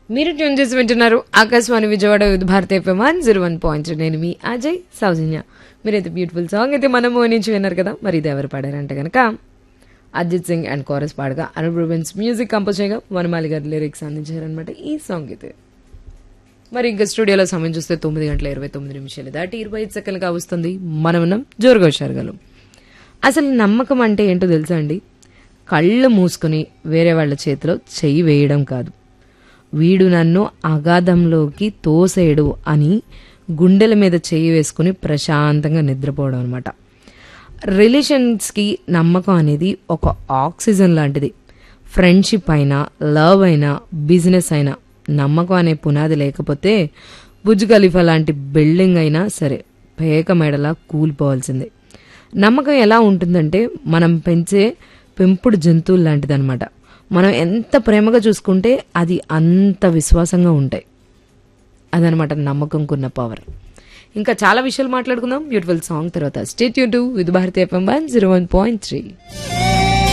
మీరు ట్యూన్ చేసి వింటున్నారు Akashvani Vijayawada with Bharati FM one zero one point నేను మీ అజయ్ సౌజన్య మీరైతే బ్యూటిఫుల్ సాంగ్ అయితే మన మూవీ నుంచి విన్నారు కదా మరి ఇది ఎవరు పాడారంటే కనుక అజిత్ సింగ్ అండ్ కోరస్ పాడగా అనుప్ రూబెన్స్ మ్యూజిక్ కంపోజ్ చేయగా వనమాలి గారి లిరిక్స్ అందించారనమాట ఈ సాంగ్ అయితే మరి ఇంకా స్టూడియోలో సమయం చూస్తే తొమ్మిది గంటల ఇరవై తొమ్మిది నిమిషాలు దాటి ఇరవై ఐదు సెకండ్లుగా వస్తుంది మనం ఉన్నాం జోరుగా వచ్చారు అసలు నమ్మకం అంటే ఏంటో తెలుసా అండి కళ్ళు మూసుకుని వేరే వాళ్ళ చేతిలో చెయ్యి వేయడం కాదు వీడు నన్ను అగాధంలోకి తోసేయడు అని గుండెల మీద చెయ్యి వేసుకుని ప్రశాంతంగా నిద్రపోవడం అనమాట రిలేషన్స్కి నమ్మకం అనేది ఒక ఆక్సిజన్ లాంటిది ఫ్రెండ్షిప్ అయినా లవ్ అయినా బిజినెస్ అయినా నమ్మకం అనే పునాది లేకపోతే బుజ్ ఖలీఫా లాంటి బిల్డింగ్ అయినా సరే పేక మెడలా కూలిపోవాల్సిందే నమ్మకం ఎలా ఉంటుందంటే మనం పెంచే పెంపుడు జంతువులు లాంటిదన్నమాట మనం ఎంత ప్రేమగా చూసుకుంటే అది అంత విశ్వాసంగా ఉంటాయి అదనమాట నమ్మకంకున్న పవర్ ఇంకా చాలా విషయాలు మాట్లాడుకుందాం బ్యూటిఫుల్ సాంగ్ తర్వాత స్టేట్ యూ to with Bharati FM one zero one point three